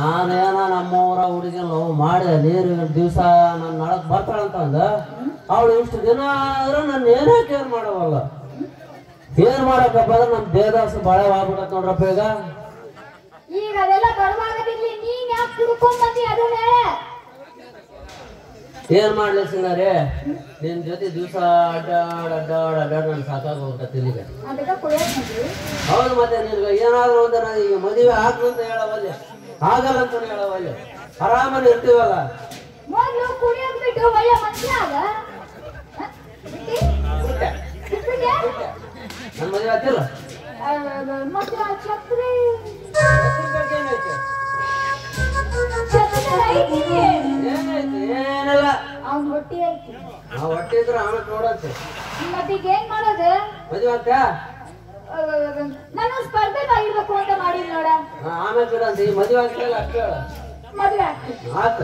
ನಾನೇನ ನಮ್ಮವರ ಹುಡುಗಿ ಲವ್ ಮಾಡಿದೆ ನೀರು ದಿವಸ ನನ್ನ ನಳಕ್ ಬರ್ತಾಳಂತ ಅಂದ ಅವಳು ಇಷ್ಟು ದಿನ ಆದ್ರೂ ನನ್ನ ಏನೇ ಕೇರ್ ಮಾಡವಲ್ಲ ಏನ್ ಮಾಡಕ್ಕಪ್ಪ ಅಂದ್ರೆ ನಮ್ಮ ದೇವದಾಸ ಬಾಳೆ ಆಗ್ಬಿಡತ್ ನೋಡ್ರಪ್ಪ ಈಗ ಈಗ ಅದೆಲ್ಲ ಬರುವಾಗದಿರ್ಲಿ ನೀನ್ ಯಾಕೆ ಕುಡ್ಕೊಂಡ್ ಬಂದಿ ಅದನ್ನ ಹೇಳ ಏನ್ ಮಾಡ್ಲಿ ಸಿಂಗಾರಿ ನಿನ್ ಜೊತೆ ದಿವಸ ಅಡ್ಡಾಡ್ ಅಡ್ಡಾಡ್ ಅಡ್ಡಾಡ್ ನನ್ ಸಾಕಾಗ ಹೋಗ್ತೈತಿ ಇಲ್ಲಿಗೆ ಅದಕ್ಕ ಕುಡಿಯಕ್ ಬಂದ್ರಿ ಹೌದು ಮತ್ತೆ ನಿನ್ಗೆ ಏನಾದ್ರು ಒಂದು ನಾನು ಈಗ ಮದುವೆ ಆಗ್ಲು ಅಂತ ಹೇಳವಲ್ಲೆ ಆಗಲ್ಲ ಅಂತ ಹೇಳವಲ್ಲೆ ಆರಾಮಲ್ಲಿ ಇರ್ತೀವಲ್ಲ ಮೊದ್ಲು ಕುಡಿಯೋದ್ ಬಿಟ್ಟು ಒಳ್ಳೆ ಮನುಷ್ಯ ಆಗ ಹ? ಬಿಟ್ಟಿ? ಬಿಟ್ಬಿಟ್ಯಾ? ನನ್ನ ಮದುವೆ ಆಗ್ತಿಲ್ಲ ಆ, ಮತ್ತೆ ಆ ಛತ್ರಿ ಛತ್ರಿ ಐತಿ ಏನಾಯ್ತು ಏನಿಲ್ಲ ಅವ್ನ್ ಹೊಟ್ಟಿ ಐತಿ ನಾವು ಹೊಟ್ಟೆ ಇದ್ರೆ ಆಮೇಲೆ ನೋಡಂತೆ ಮತ್ತೀಗ ಏನ್ ಮಾಡೋದು ಮದುವೆ ಆಗ್ತಾ ಆ, ನಾನು ಸ್ಪರ್ಧೆಗೆ ಆಗಿರ್ಬೇಕು ಅಂತ ಮಾಡಿದ್ ನೋಡ ಆಮೇಲೆ ಬಿಡಂತ ಈ ಮದುವೆ ಆಗ್ತಿಲ್ಲ ಅಷ್ಟೇ ಹೇಳ ಮದ್ವೆ ಆಗ್ತೀನಿ ಆತ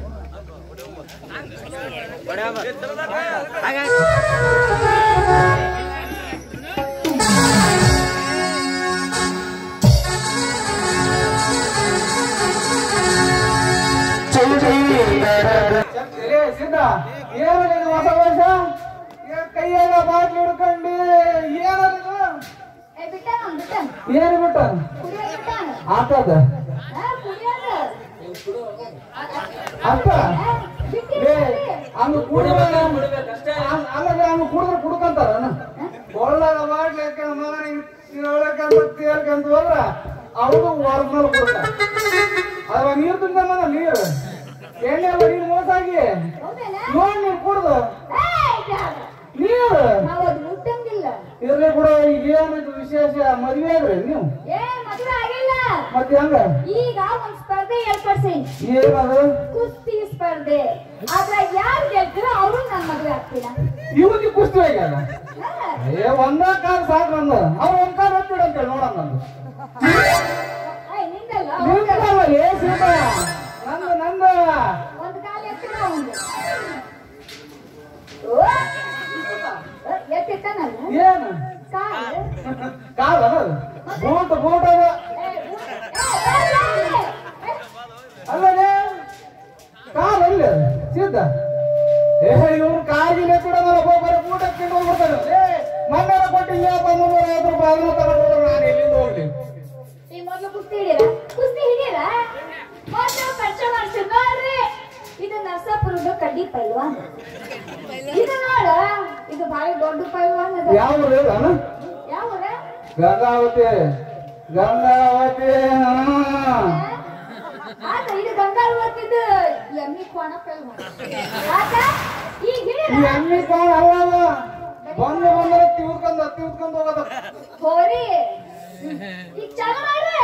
ಎಲೆ ಸಿದ್ಧ ಏನಿದು ಹೊಸ ವರ್ಷ ಏನ್ ಕೈಯಾಗ ಬಾಟ್ಲಿ ಹಿಡ್ಕೊಂಡು ಏನದು ಏ ಬಿಟ್ಟಾನ ಅವ್ನ್ ಬಿಟ್ಟಾನ ಏನು ಬಿಟ್ಟ ಕುಡಿಯೋದ್ ಬಿಟ್ಟಾನ ಆತದ ಹಾ ಕುಡಿಯೋದು ಅಷ್ಟ ಆ, ಬಿಟ್ಟಿ ಏ ಹಂಗ ಕುಡಿಬೇಕ ಕುಡಿಬೇಕಷ್ಟೇ ಅಲ್ಲ ಹಂಗ ಕುಡಿದ್ರೆ ಕುಡ್ಕಂತಾರ ಒಳ್ಳಾಗ ಬಾಟ್ಲಿ ಹಾಕೊಂಡ್ ಮಗನಿಗೆ ತಿಳಕಂತ ತೇಳ್ಕಂತ ಹೋದ್ರ ಅವರು ಒರಿಜಿನಲ್ ಕೊಡ್ತಾರ ಅದ್ರ ನೀರು ತಿಂದ ನೀರು ಎಣ್ಣೆ ನೀರು ಮೋಸಾಗಿ ಹೌದೇನ ನೋಡ್ ನೀರು ಕುಡ್ದು ಏಯ್ ಬ್ಯಾಡ. ನೀರು ನಾವ್ ಅದ್ ಮುಟ್ಟಂಗಿಲ್ಲ ಇರ್ಲಿ ಕೂಡ ಈಗ ಏನಿದು ವಿಶೇಷ ಮದ್ವೆ ಆದ್ರಿ ನೀವು ಏ ಮದ್ವೆ ಆಗಿಲ್ಲ ಮತ್ತೆ ಹೆಂಗ ಈಗ ಒಂದ್ ಸ್ಪರ್ಧೆ ಏರ್ಪಡಿಸೀನಿ ಏನದು ಕುಸ್ತಿ ಸ್ಪರ್ಧೆ ಅದ್ರಾಗ ಯಾರು ಗೆಲ್ತೀರೋ ಅವರು ನನ್ ಮದ್ವೆ ಆಗ್ತೀನ ಇವತ್ತಿ ಕುಸ್ತಿ ಆಗ್ಯಾದ ಏ ಒಂದ ಕಾರ್ ಸಾಕು ನಂದು ಅವ್ರು ಒಂದ್ ಕಾರ್ ಹತ್ತಿಡ ಅಂತ ನೋಡೋಣ ನಂದು ನಿಂದಲ್ಲ ನಿಂತಲ್ಲ ಏ ಸೀತ ನಂದು ನಂದು ಒಂದ್ ಕಾಲ ಎತ್ತಿನ ಒಂದು ಎತ್ತಿಟ್ಟನಲ್ಲ ಏನು ಕಾಲು ಕಾಲ ಅದು ಬೂಟ್ ಬೂಟ್ ಅದ ಏ, ಬು- ಏ, ಏ, ಏ, ಏ, ಅಲ್ಲೇ ಕಾಲ್ ಅಲ್ಲಿ ಸಿದ್ಧ ಏ ಇವ್ರು ಕಾಗಿನ ಕೊಡೋದಲ್ಲ ಒಬ್ಬರ ಬೂಟ್ ಹಾಕೊಂಡು ಹೋಗ್ಬಿಡ್ತಾರೆ ಏ ಮಣ್ಣೆಲ್ಲ ಕೊಟ್ಟಿಲ್ಲ ಮುನ್ನೂರ ಐವತ್ತು ರೂಪಾಯಿ ಅದನ್ನು ತಗೊಂಡ್ಬಿಡ್ತಾರೆ ನಾನು ಎಲ್ಲಿಂದ ಹೋಗ್ಲಿ ಈ ಮೊದ್ಲು ಕುಸ್ತಿ ಹಿಡೀರ ಕುಸ್ತಿ ಹಿಡೀರ ಮೊದ್ಲು ಪರಿಚಯ ಮಾಡ್ಸಿ ನೋಡ್ರಿ ಇದು ನರಸಾಪುರದ ಕಡ್ಡಿ ಪೈಲ್ವಾನ್ ಇದು ನೋಡ ಇದು ಭಾರಿ ದೊಡ್ಡ ಪೈಲ್ವಾನ್ ಅದ ಯಾವ ಊರು ಹೇಳು ಅಣ್ಣ? ಯಾವ ಊರ? ಗಂಗಾವತಿ ಗಂಗಾವತಿ ಹಾ. ಆತ ಇದು ಗಂಗಾಳ ಓದ್ತಿದ್ದು ಎಮ್ಮಿ ಕೋಣ ಪೈಲ್ವಾನ್ ಆತ ಈಗ ಈ ಹಿಡೀರ ಎಮ್ಮಿ ಕಾಣ ಅಲ್ಲ ಬಂದು ಬಂದ್ರೆ ತಿಳ್ಕೊಂಡ್ ತಿಳ್ಕೊಂಡ್ ಹೋಗೋದ ಹೋರಿ ಈಗ ಚಾಲು ಮಾಡ್ರಿ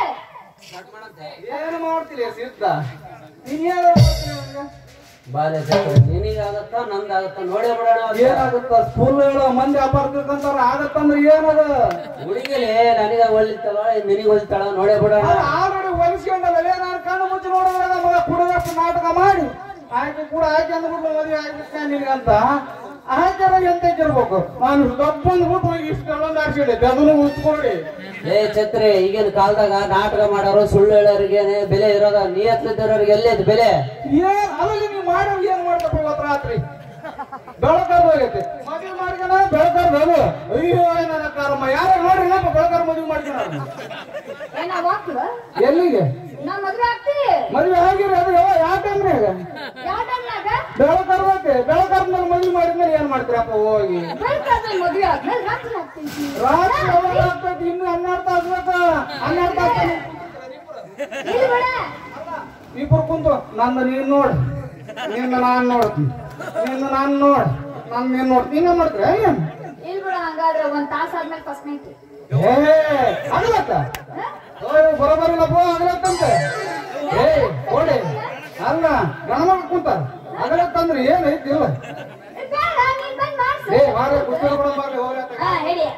ಏನು ಮಾಡ್ತೀರಿ ಸಿದ್ಧ ನೀನೇನು ಮಾಡ್ತೀರಿ ಅವ್ನಿಗೆ? ಬಾಲ್ಯ ನಿನಗಾಗತ್ತ ನಂದಾಗತ್ತ ನೋಡೇ ಬಿಡೋಣ ಅವ್ರಿಗೆ. ಏನಾಗುತ್ತ ಸ್ಕೂಲ್ ಮಂದಿ ಅಪಾರ್ಕಂತಾರ ಆಗತ್ತಂದ್ರ ಏನದ ಹುಡುಗಿಲಿ ನನಗ ಒಲಿತಾಳ ನಿನಗೆ ಒಲಿತಾಳ ನೋಡೇ ಬಿಡೋಣ ಆಲ್ರೆಡಿ ಹೊಲಿಸ್ಕೊಂಡಲ್ಲ ನಾನು ಕಣ್ಣು ಮುಚ್ಚಿ ನೋಡಿದ್ರೆ ಮಗ ಕುಡದಷ್ಟು ನಾಟಕ ಮಾಡಿ ಆಯ್ತು ಕೂಡ ಆಯ್ಕೆ ಅಂದ್ಬಿಟ್ಟು ಮದುವೆ ಆಯ್ತು ನಿನಗಂತ ಆಯ್ತಾರ ಎಂತ ಇರ್ಬೇಕು ನಾನು ದಪ್ಪಂದು ಬಿಟ್ಟು ಇಷ್ಟೆಲ್ಲೊಂದು ಆಕ್ಸಿಡೆಂಟ್ ಅದನ್ನು ಉತ್ಕೊಳ್ಳಿ ಏ ಛತ್ರಿ ಈಗಿನ ಕಾಲದಾಗ ನಾಟಕ ಮಾಡೋರು ಸುಳ್ಳು ಹೇಳೋರಿಗೇನೆ ಬೆಲೆ ಇರೋದ ನಿಯತ್ಲಿದ್ದವ್ರಿಗೆ ಎಲ್ಲಿದ್ ಬೆಲೆ ಏನ್ ಅದ್ರಲ್ಲಿ ನೀವು ಮಾಡೋರು ಏನ್ ಮಾಡ್ತಪ್ಪ ಇವತ್ತು ರಾತ್ರಿ ಬೆಳಕರ್ದು ಹೋಗೈತಿ ಮದುವೆ ಮಾಡ್ಕೊಳ ಬೆಳಕರ್ದು ಅದು ಅಯ್ಯೋ ನನ್ನ ಕಾರಮ್ಮ ಯಾರು ನೋಡ್ರಿ ನಮ್ಮ ಬೆಳಕರ್ ಮದುವೆ ಮಾಡ್ಕೊಳ ಏನ ವಾಕ್ಯ ಎಲ್ಲಿಗೆ ನಾ ಮದ್ವೆ ಆಗ್ತಿ ಮದುವೆ ಆಗಿರಿ ಅದು ಯಾವ ಯಾವ ಟೈಮ್ನಾಗ ಯಾವ ಟೈಮ್ನಾಗ ಬೆಳಕರ್ಬೇಕು ಬೆಳಕರ್ನ ಮದುವೆ ಮಾಡಿದ್ಮೇಲೆ ಏನ್ ಮಾಡ್ತೀರಪ್ಪ ಹೋಗಿ ಬೆಳ್ಕಾದ್ರೆ ಮದ್ವೆ ಆದ್ಮೇಲೆ ರಾತ್ರಿ ಆಗ್ತೀನಿ ರಾತ್ರಿ ಯಾವಾಗ ಆಗ್ತೈತಿ ಇನ್ನು ಹನ್ನೆರಡು ತಾಸು ಬೇಕು ಹನ್ನೆರಡು ತಾಸು ಇಲ್ಲಿ ಬೇಡ ಇಬ್ರು ಕುಂತು ನಂದು ನೀನ್ ನೋಡ್ ನಿಂದ ನಾನ್ ನೋಡ್ತೀನಿ ನಿಂದ ನಾನ್ ನೋಡ್ ನನ್ ನೀನ್ ನೋಡ್ತೀನಿ ನೀನ್ ಮಾಡ್ತೀರ ಏನ್ ಇಲ್ಲಿ ಬಿಡ ಹಂಗಾದ್ರೆ ಒಂದ್ ತಾಸ ಆದ್ಮೇಲೆ ಫಸ್ಟ್ ನೈಟ್ ಏ ಆಗಲತ್ತ ಓಯ್ ಬರೋಬರಿಲ್ಲಪ್ಪ ಆಗಲತ್ತಂತೆ ಏ ಕೊಡಿ ಅಲ್ಲ ಗಣಮಗ ಕುಂತಾರ ಆಗಲತ್ತಂದ್ರೆ ಏನ್ ಐತಿ ಇಲ್ಲ ಬೇಡ ನೀನ್ ಬಂದ್ ಮಾಡ್ಸು ಏ ಬಾರ ಕುಸ್ತಿ ಕೂಡ ಬರ್ಲಿ ಹೋಗ್ಲತ್ತ ಹಾ ಹೇಳಿ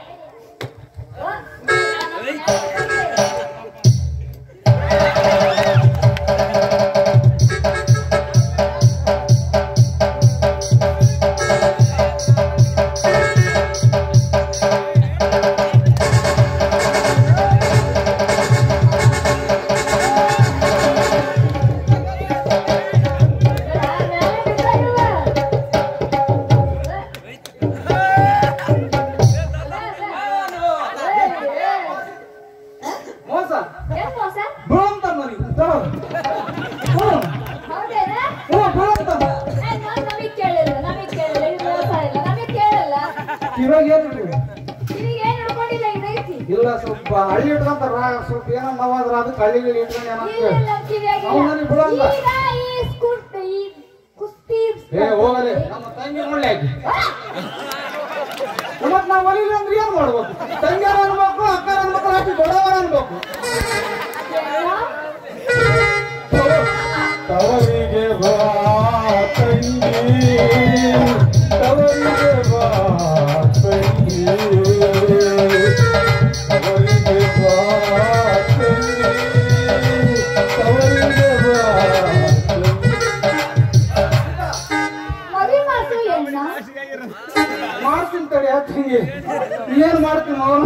ಸ್ವಲ್ಪ ಹಳ್ಳಿ ಇಟ್ಕೊಂತಾರ ಸ್ವಲ್ಪ ಏನೋ ನೋವಾದ್ರ ಅದಕ್ಕೆ ಹಳ್ಳಿಗಳು ಇಟ್ಕೊಂಡು ಇಲ್ಲ, ಏನಂತ ಇಲ್ಲ, ಕಿವಿಯಾಗಿಲ್ಲ. ಅವ್ನಲ್ಲಿ ಬಿಡಲ್ಲ. ಈಗ ಈ ಸ್ಕೂಟ್ ಈ ಕುಸ್ತಿ ಏ ಹೋಗಲಿ ನಮ್ಮ ತಂಗಿ ನೋಡ್ಲಿ ಆಕಿ ಮತ್ ನಾವ್ ಒಲಿಲ್ಲ ಅಂದ್ರೆ ಏನ್ ಮಾಡ್ಬೇಕು ತಂಗಿಯರ ಅನ್ಬೇಕು ಅಕ್ಕರ ಅನ್ಬೇಕು ಆಕಿ ದೊಡ್ಡವರ ಅನ್ಬೇಕು ತವರಿಗೆ ಬಾ ತಂಗಿ ತವರಿಗೆ ಬಾ ತಂಗಿ ತವರಿಗೆ ಬಾ ತಂಗಿ ತವರಿಗೆ ಬಾ ತಂಗಿ ಮದುವೆ ಮಾಡ್ಸು ಎಣ್ಣ ಮಾಡ್ತೀನಿ ತಡಿ ತಂಗಿ ಏನ್ ಮಾಡ್ತೀನಿ ಅವನು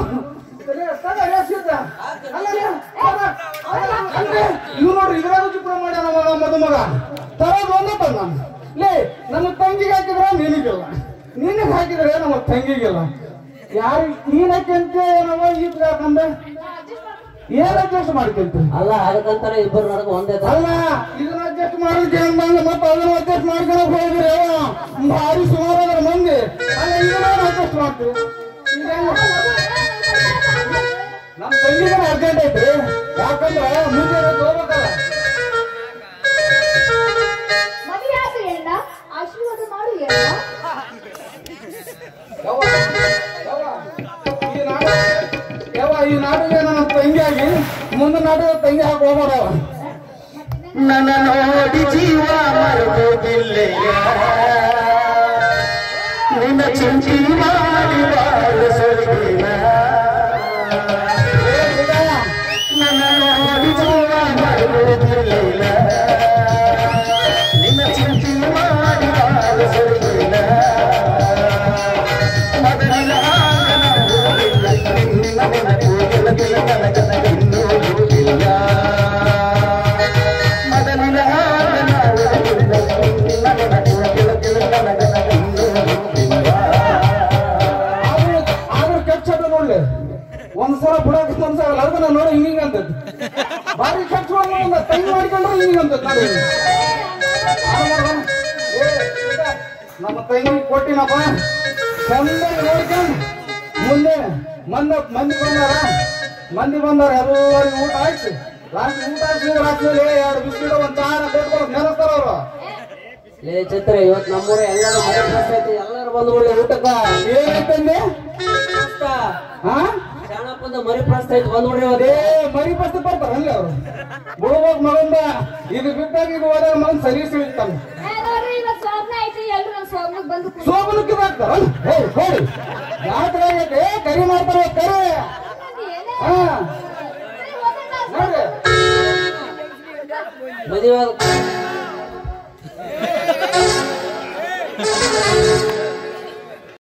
ಇವ್ ನೋಡ್ರಿ ಇದ್ರಾಗ ಚಿತ್ರ ಮಾಡ್ಯಾನ ಮಗ ಮದುಮಗ ತರೋದು ಒಂದೇ ತಂದ ಲೇ ನಮ್ಮ ತಂಗಿಗೆ ಹಾಕಿದ್ರೆ ನಿನಗಿಲ್ಲ ನಿನಗೆ ಹಾಕಿದ್ರೆ ನಮ್ಮ ತಂಗಿಗಿಲ್ಲ ಯಾರು ನೀನ್ ಹಾಕ್ಯಂತ ಏನವ ಈಗ ಹಾಕಂದೆ ಏನ್ ಅಡ್ಜಸ್ಟ್ ಮಾಡ್ಕೊಂತ ಅಲ್ಲ ಅದಕ್ಕಂತಾನೆ ಇಬ್ಬರು ನಡಕ ಒಂದೇ ತರ ಅಲ್ಲ ಇದನ್ನ ಅಡ್ಜಸ್ಟ್ ಮಾಡೋದಕ್ಕೆ ಏನ್ ಬಂದ ಮತ್ತೆ ಅದನ್ನ ಅಡ್ಜಸ್ಟ್ ಮಾಡ್ಕೊಳಕ್ ಹೋಗಿದ್ರೆ ಭಾರಿ ಸುಮಾರು ಅದ್ರ ಮಂದಿ ಅಲ್ಲ ಇದನ್ನ ಅಡ್ಜಸ್ಟ್ ಮಾಡ್ತೀವಿ ಈಗ ಹೆಂಗ? ನಮ್ಮ ತಂಗಿಗೆ ಅರ್ಜೆಂಟ್ ಐತ್ರಿ ಯಾಕಂದ್ರೆ ಮುಂದೆ ಹೋಗ್ಬೇಕಲ್ಲ ಮದುವೆ ಆಸು ಎಣ್ಣ ಆಶೀರ್ವಾದ ಮಾಡು ಎಣ್ಣ ಯವ್ವ, ಯವ್ವ, ಈ ನಾಟಕ ಯವ್ವ, ಈ ನಾಟಕ ನನ್ನ ತಂಗಿಯಾಗಿ ಮುಂದೆ ನಾಟಕ ತಂಗಿ ಹಾಕಿ ಹೋಗ್ಬೇಡವ ನನ್ನ ನೋಡಿ ಜೀವ ಮರೆತೋದಿಲ್ಲೆಯ ನಿನ್ನ ಚಿಂತಿ ಮಾಡಿ ಬಾಳು ಸೊರಗಿನ ನನ್ನ ನೋಡಿ ಜೀವ ಮರೆತೋದಿಲ್ಲ ನಿನ್ನ ಚಿಂತಿ ಮಾಡಿ ಬಾಳು ಸೊರಗಿನ ಮೊದಲಿನ ಆಂಗನ ಹೋಗಿಲ್ಲ ನಿನ್ನ ನೆನಪು ಗೆಲುವಿನ ಕನಕನ ಇನ್ನೂ ಹೋಗಿಲ್ಲ ಮೊದಲಿನ ಆಂಗನ ಹೋಗಿಲ್ಲ ನಿನ್ನ ನೆನಪು ಗೆಲುವಿನ ಕನಕನ ಇನ್ನೂ ಹೋಗಿಲ್ಲ ಆದ್ರೂ ಆದ್ರೂ ಕೆಚ್ಚ ನೋಡ್ಲಿ ಒಂದ್ಸಲ ಬಿಡಕ್ ಮನ್ಸಾಗಲ್ಲ ಅದಕ್ಕೆ ನಾನು ನೋಡಿ ಹಿಂಗ ಅಂತ ಬಾರಿ ಕೆಚ್ಚ ಒಂದು ತಂಗಿ ಮಾಡ್ಕೊಂಡ್ರೆ ಹಿಂಗ ಅಂತ ನೋಡಿ ಏ, ಈಗ ನಮ್ಮ ತಂಗಿ ಕೊಟ್ಟಿನಪ್ಪ ಚಂದಾಗಿ ನೋಡ್ಕೊಂಡು ಮುಂದೆ ಮಂದ ಮಂದಿ ಬಂದಾರ ಮಂದಿ ಬಂದಾರ ಎಲ್ಲರಿಗೂ ಊಟ ಆಯ್ತು ಲಾಸ್ಟ್ ಊಟ ಆಯ್ತು ರಾತ್ರಿ ಎರಡು ಬಿಸ್ಕಿಟ್ ಒಂದ್ ಚಾರ ಕೊಟ್ಕೊಂಡು ನೆನೆಸ್ತಾರ ಅವರು ಲೇ ಚಿತ್ರ ಇವತ್ ನಮ್ಮೂರ ಎಲ್ಲರೂ ಮನೆ ಪ್ರಶ್ನೆ ಐತಿ ಎಲ್ಲರೂ ಬಂದು ಬಿಡ್ಲಿ ಊಟಕ್ಕ ಏನೈತಂದೆ ಹಾ ಶಾಣಪ್ಪಂದ ಮರಿ ಪ್ರಶ್ನೆ ಐತಿ ಬಂದ್ ಬಿಡ್ರಿ ಇವತ್ತು ಏ ಮರಿ ಬಸ್ತು ಬರ್ತಾರ ಅಲ್ಲಿ ಅವರು ಬಿಡ್ಬೇಕು ಮಗಂದ ಇದು ಬಿಟ್ಟಾಗ ಇದು ಹೋದಾಗ ಮಗನ್ ಸರಿ ಸಿಗ್ತಾನೆ ಏ, ನೋಡ್ರಿ ಇವತ್ತು ಸ್ವಪ್ನ ಐತಿ ಎಲ್ರು ನನ್ನ ಸ್ವಪ್ನಕ್ಕೆ ಬಂದು ಕೂತ್ರು. ಸೋಮನಕ್ಕೆ ಹಾಕ್ತಾರ ಹೇ ಹೇಳಿ ಯಾತ್ರ ಏ ಕರಿ ಮಾಡ್ತಾರ ಕರಿ ಮಂದಿ ಏನೇ? ಹಾ ಸರಿ, ಹೋಗೋಣ. ನೋಡ್ರಿ ಮದುವೆ ಆದ